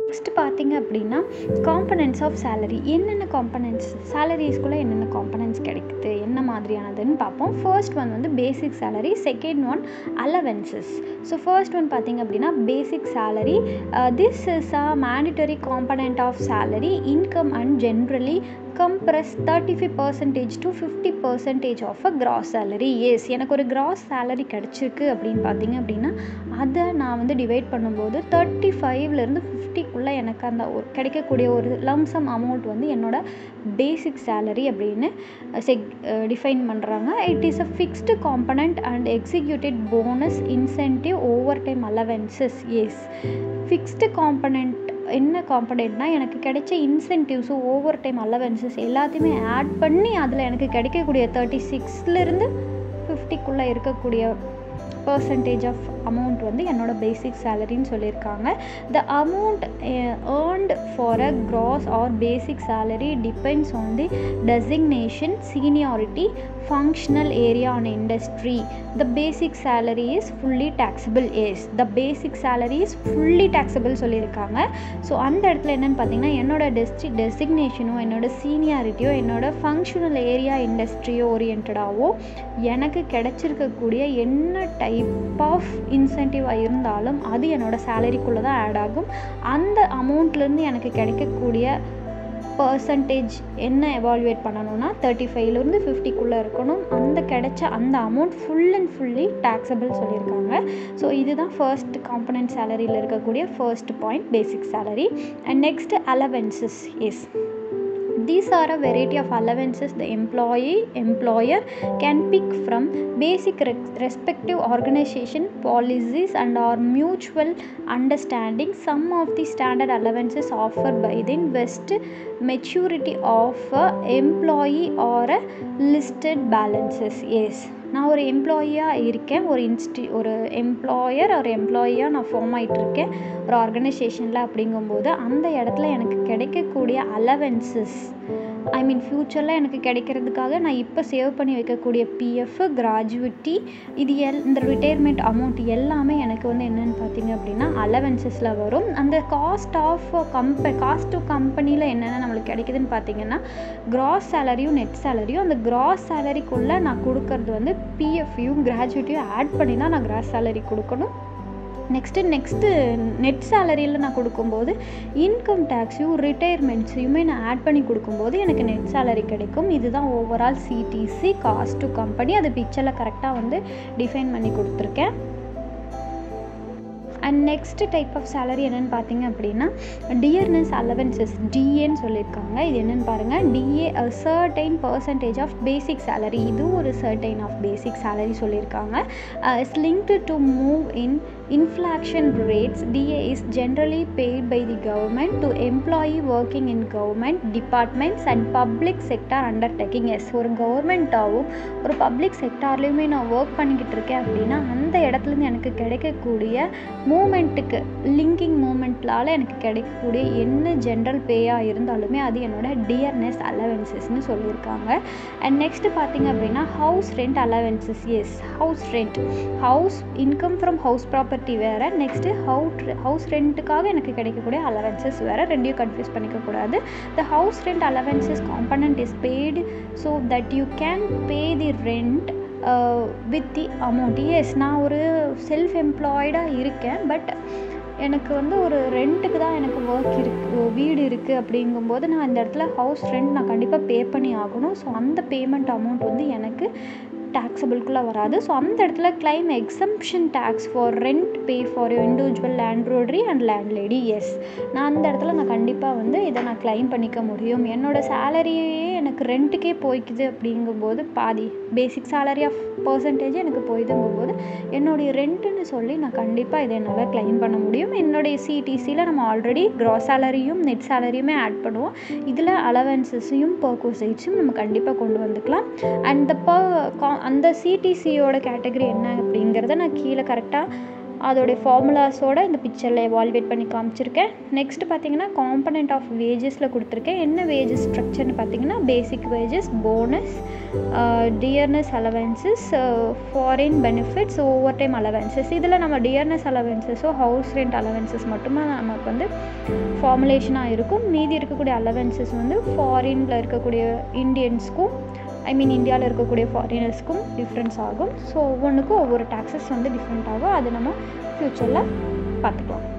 next பார்த்தீங்க அப்படின்னா components of salary என்னென்ன காம்பனன்ட்ஸ் சேலரிஸ்குள்ளே என்னென்ன காம்பனன்ட்ஸ் கிடைக்குது என்ன மாதிரியானதுன்னு பார்ப்போம் ஃபர்ஸ்ட் ஒன் வந்து basic salary second one allowances so first one பார்த்தீங்க அப்படின்னா basic salary this is a mandatory component of salary income and generally comprise thirty five percentage to fifty percentage of a gross salary yes எனக்கு ஒரு cross salary கிடச்சிருக்கு அப்படின்னு பார்த்தீங்க அப்படின்னா அதை நான் வந்து டிவைட் பண்ணும்போது தேர்ட்டி ஃபைவ்லேருந்து ஃபிஃப்டிக்குள்ளே எனக்கு அந்த ஒரு கிடைக்கக்கூடிய ஒரு லம்சம் அமௌண்ட் வந்து என்னோட பேசிக் சேலரி அப்படின்னு செக் டிஃபைன் பண்ணுறாங்க it is a fixed component and executed bonus incentive over time allowances yes fixed component என்ன காம்பனண்ட்னா எனக்கு கிடைச்ச இன்சென்டிவ்ஸும் ஓவர் டைம் அலவன்சஸ் எல்லாத்தையுமே ஆட் பண்ணி அதில் எனக்கு கிடைக்கக்கூடிய தேர்ட்டி சிக்ஸ்லேருந்து ஃபிஃப்டிக்குள்ளே இருக்கக்கூடிய பர்சன்டேஜ் ஆஃப் அமௌண்ட் வந்து என்னோடய பேசிக் சேலரின்னு சொல்லியிருக்காங்க the amount earned for a gross or basic salary depends on the designation seniority functional area and industry the basic salary is fully taxable yes the basic salary is fully taxable சொல்லியிருக்காங்க so அந்த இடத்துல என்னென்னு பார்த்தீங்கன்னா என்னோடய டெஸ்டி டெசிக்னேஷனோ என்னோடய சீனியாரிட்டியோ என்னோடய functional area இண்டஸ்ட்ரியோ ஓரியன்டாவோ எனக்கு கிடைச்சிருக்கக்கூடிய என்ன டைப் ஆஃப் இன்சென்டிவாக இருந்தாலும் அது என்னோடய சேலரிக்குள்ளே தான் ஆட் ஆகும் அந்த அமௌண்ட்லேருந்து எனக்கு கிடைக்கக்கூடிய பர்சன்டேஜ் என்ன எவால்வேட் பண்ணணும்னா தேர்ட்டி ஃபைவ்லேருந்து ஃபிஃப்டிக்குள்ளே இருக்கணும் அந்த கிடைச்ச அந்த amount full and fully taxable சொல்லியிருக்காங்க ஸோ இதுதான் ஃபர்ஸ்ட் காம்பனன்ட் சேலரியில் இருக்கக்கூடிய first point basic salary and next allowances yes these are a variety of allowances the employee employer can pick from basic respective organization policies and our mutual understanding some of the standard allowances offered by the invest maturity of a employee or a listed balances yes நான் ஒரு எம்ப்ளாயியாக இருக்கேன் ஒரு இன்ஸ்டி ஒரு employer ஒரு எம்ப்ளாயியாக நான் form ஆகிட்டு இருக்கேன் ஒரு ஆர்கனைசேஷனில் அப்படிங்கும்போது அந்த இடத்துல எனக்கு கிடைக்கக்கூடிய அலவன்சஸ் ஐ மீன் ஃப்யூச்சரில் எனக்கு கிடைக்கிறதுக்காக நான் இப்போ சேவ் பண்ணி வைக்கக்கூடிய பிஎஃப் கிராஜுவிட்டி இது எல் இந்த ரிட்டையர்மெண்ட் அமௌண்ட் எல்லாமே எனக்கு வந்து என்னென்னு பார்த்தீங்க அப்படின்னா அலவன்சஸில் வரும் அந்த காஸ்ட் ஆஃப் கம்ப காஸ்ட் டு கம்பெனியில் என்னென்ன நம்மளுக்கு கிடைக்குதுன்னு பார்த்தீங்கன்னா கிராஸ் சேலரியும் நெட் சேலரியும் அந்த கிராஸ் சேலரிக்குள்ளே நான் கொடுக்கறது வந்து பிஎஃப்யும் கிராஜுவிட்டியும் ஆட் பண்ணி தான் நான் கிராஸ் சேலரி கொடுக்கணும் நெக்ஸ்ட்டு நெக்ஸ்ட்டு நெட் சேலரியில் நான் கொடுக்கும்போது இன்கம் டேக்ஸையும் ரிட்டையர்மெண்ட்ஸையுமே நான் ஆட் பண்ணி கொடுக்கும்போது எனக்கு நெட் சேலரி கிடைக்கும் இதுதான் overall CTC cost to company அது பிக்சரில் கரெக்டாக வந்து டிஃபைன் பண்ணி கொடுத்துருக்கேன் and next type of salary என்னென்னு பார்த்தீங்க அப்படின்னா டியர்னஸ் அலவன்சஸ் டிஏன்னு சொல்லியிருக்காங்க இது என்னென்னு பாருங்கள் DA a certain percentage of basic salary இதுவும் ஒரு சர்டைன் ஆஃப் பேசிக் சேலரி சொல்லியிருக்காங்க it's linked to move in inflation rates DA is generally paid by the government to employee working in government departments and public sector undertaking yes ஒரு கவர்மெண்ட்டாகவும் ஒரு public செக்டார்லேயுமே நான் work பண்ணிக்கிட்டு இருக்கேன் அப்படின்னா அந்த இடத்துலேருந்து எனக்கு கிடைக்கக்கூடிய மூமெண்ட்டுக்கு லிங்கிங் மூமெண்ட்லால் எனக்கு கிடைக்கக்கூடிய என்ன ஜென்ரல் பேயாக இருந்தாலுமே அது என்னோட டியர்னஸ் அலவன்சஸ்னு சொல்லியிருக்காங்க அண்ட் நெக்ஸ்ட்டு பார்த்தீங்க அப்படின்னா house rent allowances yes house rent house income from house property வேறு நெக்ஸ்ட்டு ஹவுட் ஹவுஸ் ரெண்ட்டுக்காக எனக்கு கிடைக்கக்கூடிய அலவன்சஸ் வேறு ரெண்டையும் கன்ஃபியூஸ் பண்ணிக்கக்கூடாது the house rent allowances component is paid so that you can pay the rent with the amount yes நான் ஒரு செல்ஃப் எம்ப்ளாய்டாக இருக்கேன் பட் எனக்கு வந்து ஒரு ரெண்ட்டுக்கு தான் எனக்கு ஒர்க் இருக்குது வீடு இருக்குது அப்படிங்கும்போது நான் இந்த இடத்துல ஹவுஸ் ரெண்ட் நான் கண்டிப்பாக பே பண்ணி ஆகணும் ஸோ அந்த பேமெண்ட் அமௌண்ட் வந்து எனக்கு டேக்ஸபிள்குள்ளே வராது ஸோ அந்த இடத்துல claim exemption tax for rent pay for you individual landlord and landlady yes நான் அந்த இடத்துல நான் கண்டிப்பாக வந்து இதை நான் கிளைம் பண்ணிக்க முடியும் என்னோடய சேலரியே எனக்கு ரெண்ட்டுக்கே போய்க்குது அப்படிங்கும்போது பாதி பேசிக் சேலரி ஆஃப் பர்சன்டேஜ் எனக்கு போயிதுங்கும்போது என்னுடைய ரெண்ட்டுன்னு சொல்லி நான் கண்டிப்பாக இதை என்னால் கிளைம் பண்ண முடியும் என்னுடைய சிடிசியில் நம்ம ஆல்ரெடி க்ராஸ் சேலரியும் நெட் சேலரியுமே ஆட் பண்ணுவோம் இதில் அலவன்சஸையும் பர்கோசைட்ஸும் நம்ம கண்டிப்பாக கொண்டு வந்துக்கலாம் அண்ட் த ப அந்த சிடிசியோட கேட்டகரி என்ன அப்படிங்கிறத நான் கீழே கரெக்டாக அதோடைய ஃபார்முலாஸோட இந்த பிக்சரில் எவால்வேட் பண்ணி காமிச்சிருக்கேன் நெக்ஸ்ட் பார்த்தீங்கன்னா காம்பனண்ட் ஆஃப் வேஜஸில் கொடுத்துருக்கேன் என்ன வேஜஸ் ஸ்ட்ரக்சர்னு பார்த்தீங்கன்னா basic wages bonus dearness allowances foreign benefits over time allowances இதில் நம்ம டியர்னஸ் அலவன்சஸோ ஹவுஸ் ரெண்ட் அலவன்சஸ் மட்டுமே நமக்கு வந்து ஃபார்முலேஷனாக இருக்கும் மீதி இருக்கக்கூடிய அலவன்சஸ் வந்து ஃபாரினில் இருக்கக்கூடிய இந்தியன்ஸ்க்கும் ஐ மீன் இந்தியாவில் இருக்கக்கூடிய ஃபாரினர்ஸ்க்கும் டிஃப்ரென்ஸ் ஆகும் ஸோ ஒவ்வொன்றுக்கும் ஒவ்வொரு டேக்ஸஸ் வந்து டிஃப்ரெண்ட் ஆகும் அது நம்ம ஃப்யூச்சரில் பார்த்துக்கலாம்